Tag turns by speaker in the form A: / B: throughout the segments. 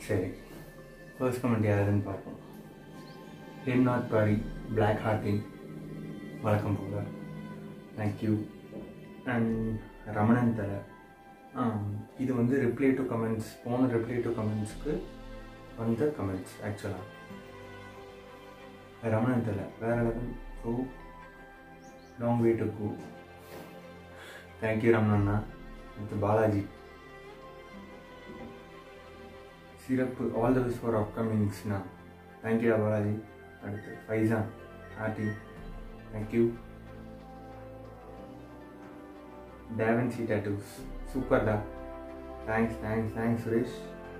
A: சரி first comment யாருன்னு பார்ப்போம் எம் நாட் பாரி பிளாக் ஹார்ட்டின் வணக்கம் போக தேங்க்யூ அண்ட் ரமணன் தலை இது வந்து ரிப்ளை டு கமெண்ட்ஸ் போன ரிப்ளை டு கமெண்ட்ஸ்க்கு வந்த கமெண்ட்ஸ் ஆக்சுவலாக ரமணன் தலை வேற level so long way to go thank you ரமணண்ணா அடுத்து பாலாஜி சிறப்பு ஆல் த பெஸ்ட் ஃபார் அப்கமிங்ஸ்னா தேங்க்யூ பாலாஜி அடுத்து ஃபைசான் ஆர்டி தேங்க்யூ டேவன்சி டேட்டூஸ் சூப்பர்டா thanks thanks thanks Suresh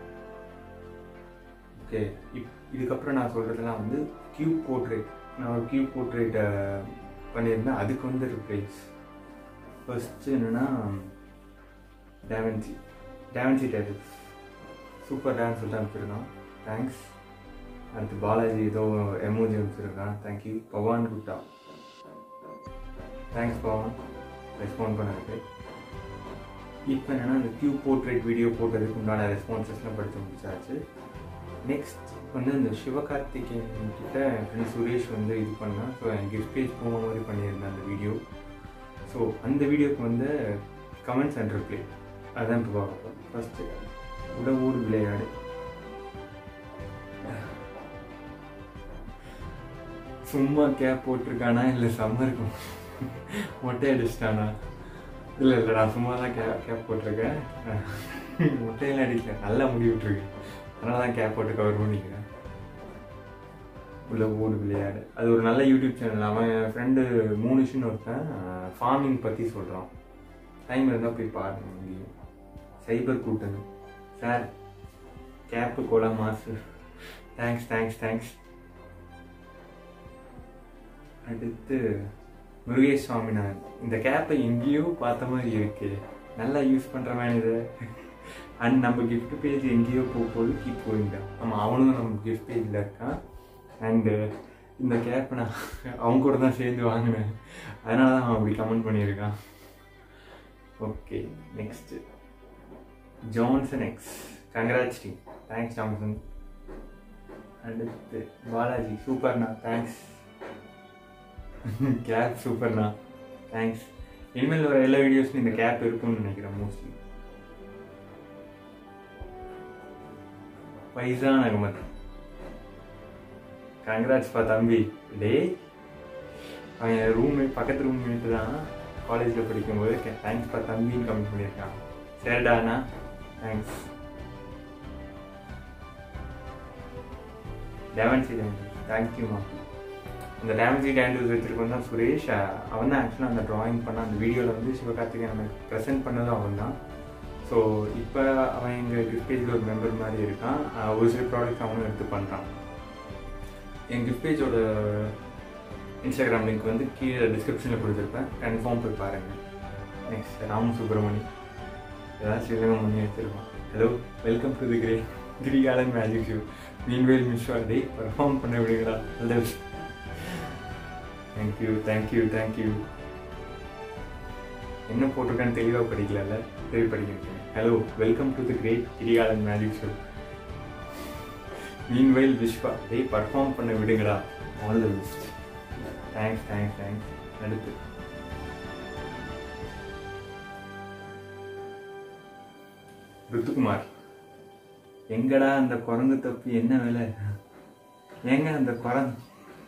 A: okay if இதுக்கப்புறம் நான் சொல்கிறதுலாம் வந்து கியூப் போர்ட்ரேட் நான் ஒரு கியூப் போர்ட்ரேட்டை பண்ணியிருந்தேன் அதுக்கு வந்து ரிப்ளைஸ் ஃபர்ஸ்ட் என்னென்னா Davinci Davinci tattoos super dance சொல்லிட்டு அனுப்பிச்சிருக்கான் தேங்க்ஸ் அடுத்து பாலாஜி ஏதோ எமோஜி அனுப்பிச்சிருக்கான் தேங்க்யூ பவான் குட்டா தேங்க்ஸ் பவான் ரெஸ்பாண்ட் பண்ணதுக்கு இப்போ என்னென்னா அந்த கியூ போர்ட்ரேட் வீடியோ போட்டதுக்கு உண்டான ரெஸ்பான்சஸ்லாம் படித்து முடிச்சாச்சு நெக்ஸ்ட் வந்து இந்த சிவகார்த்திகேயன் கிட்ட என் ஃப்ரெண்ட் சுரேஷ் வந்து இது பண்ணால் ஸோ என் கிஃப்ட் பேஜ் போன மாதிரி பண்ணியிருந்தேன் அந்த வீடியோ ஸோ அந்த வீடியோக்கு வந்து கமெண்ட்ஸ் அண்ட் ரிப்ளை அதான் இப்போ பார்க்க ஃபஸ்ட்டு உடவோடு விளையாடு சும்மா கேப் போட்டிருக்கானா இல்லை சம்மருக்கும் மொட்டை அடிச்சிட்டானா இல்லை இல்லை நான் சும்மா தான் கேப் கேப் போட்டிருக்கேன் மொட்டையெல்லாம் அடிக்கல நல்லா முடி விட்டுருக்கேன் அதனால தான் கேப் போட்டு கவர் பண்ணிக்கிறேன் உள்ள ஓடு விளையாடு அது ஒரு நல்ல யூடியூப் சேனல் அவன் என் ஃப்ரெண்டு மூணுஷின்னு ஒருத்தன் ஃபார்மிங் பற்றி சொல்கிறான் டைம் இருந்தால் போய் பாருங்க முடியும் சைபர் கூட்டம் சார் கேப்பு கோலா மாசு தேங்க்ஸ் தேங்க்ஸ் தேங்க்ஸ் அடுத்து முருகேஷ் சுவாமிநாதன் இந்த கேப்பை எங்கேயோ பார்த்த மாதிரி இருக்கு நல்லா யூஸ் பண்ணுற மாதிரி இது அண்ட் நம்ம கிஃப்ட் பேஜ் எங்கேயோ போக போது கீப் போயிங்க ஆமாம் அவனும் நம்ம கிஃப்ட் பேஜில் இருக்கான் அண்டு இந்த கேப்பை நான் அவங்க கூட தான் சேர்ந்து வாங்கினேன் அதனால தான் அவன் அப்படி கமெண்ட் பண்ணியிருக்கான் okay next Johnson X congrats team thanks Johnson அடுத்து பாலாஜி சூப்பர்ண்ணா தேங்க்ஸ் கேப் சூப்பர்ண்ணா தேங்க்ஸ் இனிமேல் வர எல்லா வீடியோஸ்லையும் இந்த கேப் இருக்கும்னு நினைக்கிறேன் மோஸ்ட்லி பைசான் அகமத் கங்க்ராட்ஸ் பா தம்பி டேய் அவன் ரூம்மேட் பக்கத்து ரூம்மேட்டு தான் காலேஜில் படிக்கும்போது தேங்க்ஸ் பா தம்பின்னு கமெண்ட் பண்ணியிருக்கான் சரிடாண்ணா தேங்க்ஸ் டேவன்சி டேண்டூஸ் தேங்க்யூமா அந்த டேவன்சி டேண்டூஸ் வச்சிருக்கோம் தான் சுரேஷ் அவன் தான் ஆக்சுவலாக அந்த ட்ராயிங் பண்ண அந்த வீடியோவில் வந்து சிவகார்த்திகேயன் நமக்கு ப்ரெசென்ட் பண்ணதும் அவன் தான் ஸோ இப்போ அவன் எங்கள் கிஃப்ட் பேஜில் ஒரு மெம்பர் மாதிரி இருக்கான் ஒரு சில ப்ராடக்ட்ஸ் அவனும் எடுத்து பண்ணுறான் என் கிஃப்ட் பேஜோட இன்ஸ்டாகிராம் லிங்க் வந்து கீழே டிஸ்கிரிப்ஷனில் கொடுத்துருப்பேன் கன்ஃபார்ம் போய் பாருங்கள் நெக்ஸ்ட் ராம் சுப்ரமணி ஏதாச்சும் சிவகம் பண்ணி வச்சிருக்கோம் hello welcome to the great Kirikalan magic show meanwhile மிஸ்வா டே பர்ஃபார்ம் பண்ண விடுங்களா நல்ல தேங்க்யூ தேங்க்யூ தேங்க்யூ என்ன போட்டிருக்கான்னு தெளிவாக படிக்கல சரி படிக்கிறேன் hello welcome to the great Kirikalan magic show meanwhile Viswa day perform பண்ண விடுங்களா all the best thanks thanks thanks அடுத்து ருத்துக்குமார் எங்கடா அந்த குரங்கு தப்பி என்ன வேலை ஏங்க அந்த குரங்கு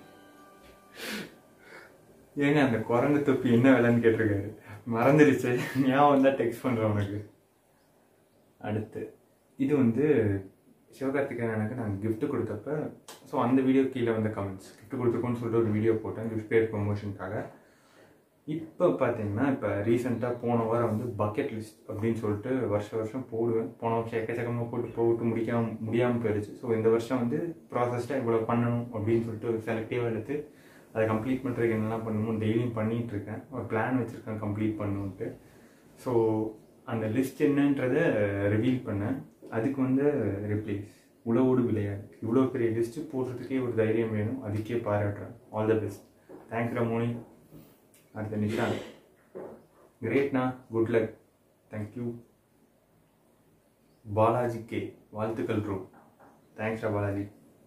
A: ஏங்க அந்த குரங்கு தொப்பி என்ன வேலைன்னு கேட்டிருக்காரு மறந்துடுச்சு ஞாபகம் வந்தா டெக்ஸ்ட் பண்ணுறேன் உனக்கு அடுத்து இது வந்து சிவகார்த்திகேயனுக்கு நான் gift கொடுத்தப்ப ஸோ அந்த வீடியோ கீழே வந்த கமெண்ட்ஸ் gift கொடுத்துருக்கோன்னு சொல்லிட்டு ஒரு வீடியோ போட்டேன் கிஃப்ட் பேர் ப்ரொமோஷனுக்காக இப்போ பார்த்தீங்கன்னா இப்போ ரீசெண்டாக போன வாரம் வந்து பக்கெட் லிஸ்ட் அப்படின்னு சொல்லிட்டு வருஷம் வருஷம் போடுவேன் போன வருஷம் எக்கச்சக்கமாக போட்டு போட்டு முடிக்காம முடியாமல் போயிடுச்சு ஸோ இந்த வருஷம் வந்து ப்ராசஸ்டாக இவ்வளோ பண்ணணும் அப்படின்னு சொல்லிட்டு ஒரு செலக்டிவாக எடுத்து அதை கம்ப்ளீட் பண்ணுறதுக்கு என்னெல்லாம் பண்ணணும் டெய்லியும் பண்ணிகிட்டு இருக்கேன் ஒரு பிளான் வச்சுருக்கேன் கம்ப்ளீட் பண்ணணுன்ட்டு ஸோ அந்த லிஸ்ட் என்னன்றதை ரிவீல் பண்ணேன் அதுக்கு வந்து ரிப்ளேஸ் உழவோடு விளையாடு இவ்வளோ பெரிய லிஸ்ட்டு போடுறதுக்கே ஒரு தைரியம் வேணும் அதுக்கே பாராட்டுறேன் all the best thanks Ramoni அடுத்த நிஷான் கிரேட்னா good luck thank you Balaji K வாழ்த்துக்கள் ப்ரோ தேங்க்ஸ் பாலாஜி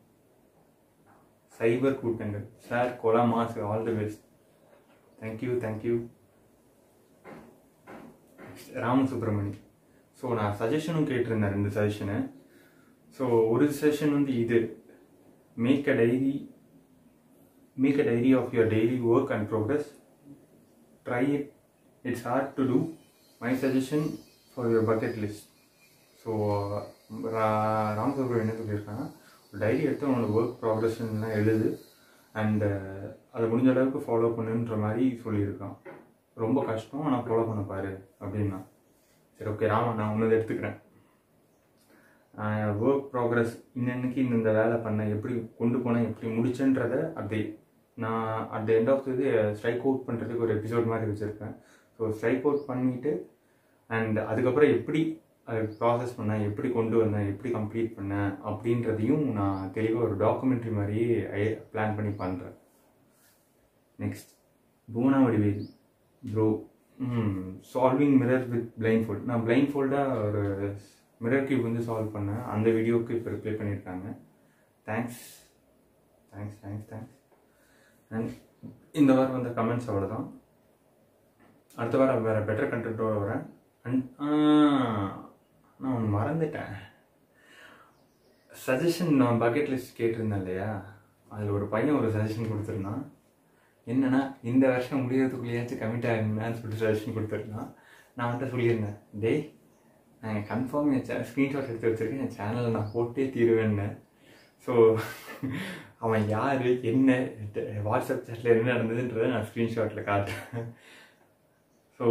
A: சைபர் கூட்டங்கள் சார் கொலா மாஸ் all the best thank you thank you Rama Subramani so நான் சஜஷனும் கேட்டிருந்தேன் ரெண்டு சஜஷனு ஸோ ஒரு செஷன் வந்து இது make a diary make a diary of your daily work and progress try it it's hard to do my suggestion for your bucket list so Ram Subramanian என்ன சொல்லியிருக்காங்கன்னா ஒரு டைரி எடுத்து உன்னோட ஒர்க் ப்ராக்ரஷன்லாம் எழுது அண்டு அதை முடிஞ்ச அளவுக்கு ஃபாலோ பண்ணுன்ற மாதிரி சொல்லியிருக்கான் ரொம்ப கஷ்டம் ஆனால் ஃபாலோ பண்ண பாரு அப்படின்னா சரி ஓகே ராமன் நான் உன்னதை எடுத்துக்கிறேன் ஒர்க் ப்ராக்ரஸ் இன்னன்னைக்கு இந்த வேலை பண்ணேன் எப்படி கொண்டு போனேன் எப்படி முடிச்சேன்றத அப்படி நான் அட் த எண்ட் ஆஃப் இது ஸ்ட்ரைக் அவுட் பண்ணுறதுக்கு ஒரு எபிசோட் மாதிரி வச்சுருக்கேன் ஸோ ஸ்ட்ரைக் அவுட் பண்ணிவிட்டு அண்ட் அதுக்கப்புறம் எப்படி அதை ப்ராசஸ் பண்ணேன் எப்படி கொண்டு வந்தேன் எப்படி கம்ப்ளீட் பண்ணேன் அப்படின்றதையும் நான் தெளிவாக ஒரு டாக்குமெண்ட்ரி மாதிரியே பிளான் பண்ணி பண்ணுறேன் next Poona Vadivel bro solving mirror with blindfold நான் பிளைண்ட் ஃபோல்டாக ஒரு மிரர் கியூப் வந்து சால்வ் பண்ணேன் அந்த வீடியோவுக்கு இப்போ ரிப்ளை பண்ணியிருக்காங்க thanks thanks thanks thanks and இந்த வாரம் வந்த கமெண்ட்ஸ் அவ்வளோதான் அடுத்த வாரம் வேறு பெட்டர் கண்டென்ட்டோட வரேன் அண்ட் நான் ஒன்று மறந்துட்டேன் சஜஷன் நான் பக்கெட் லிஸ்ட் கேட்டிருந்தேன் இல்லையா அதில் ஒரு பையன் ஒரு சஜஷன் கொடுத்துருந்தான் என்னன்னா இந்த வருஷம் முடியறதுக்குள்ளேயாச்சும் கமிட் ஆகிருந்தான்னு சொல்லிட்டு சஜஷன் கொடுத்துருந்தான் நான் வந்துட்டு சொல்லியிருந்தேன் டேய் நான் கன்ஃபார்ம் என் சே ஸ்க்ரீன்ஷாட் எடுத்து வச்சுருக்கேன் என் சேனலில் நான் போட்டே தீருவேன்னு ஸோ அவன் யார் என்ன வாட்ஸ்அப் சேட்டில் என்ன நடந்ததுன்றதை நான் ஸ்க்ரீன்ஷாட்டில் காட்டுறேன் ஸோ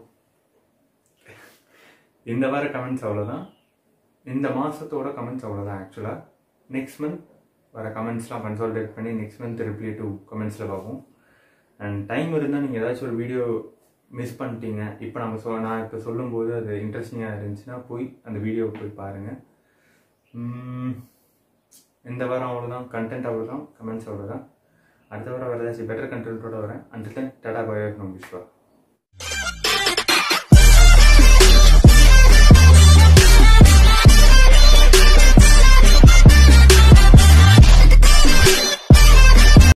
A: இந்த வார கமெண்ட்ஸ் அவ்வளோதான் இந்த மாதத்தோட கமெண்ட்ஸ் அவ்வளோதான் ஆக்சுவலாக நெக்ஸ்ட் மந்த் வர கமெண்ட்ஸ்லாம் கன்சால்டேட் பண்ணி நெக்ஸ்ட் மந்த் ரிப்ளை டு கமெண்ட்ஸில் பார்ப்போம் அண்ட் டைம் இருந்தால் நீங்கள் ஏதாச்சும் ஒரு வீடியோ மிஸ் பண்ணிட்டீங்க இப்போ நம்ம சொ நான் இப்போ சொல்லும்போது அது இன்ட்ரெஸ்டிங்காக இருந்துச்சுன்னா போய் அந்த வீடியோவை போய் பாருங்கள் இந்த வாரம் அவ்வளோதான் கண்டென்ட் அவ்வளோதான் கமெண்ட்ஸ் அவ்வளோதான் அடுத்த வாரம் வேறு ஏதாச்சும் பெட்டர் கண்டென்ட்டோட வரேன் அந்த டைம் டாடா பாய் விஸ்வா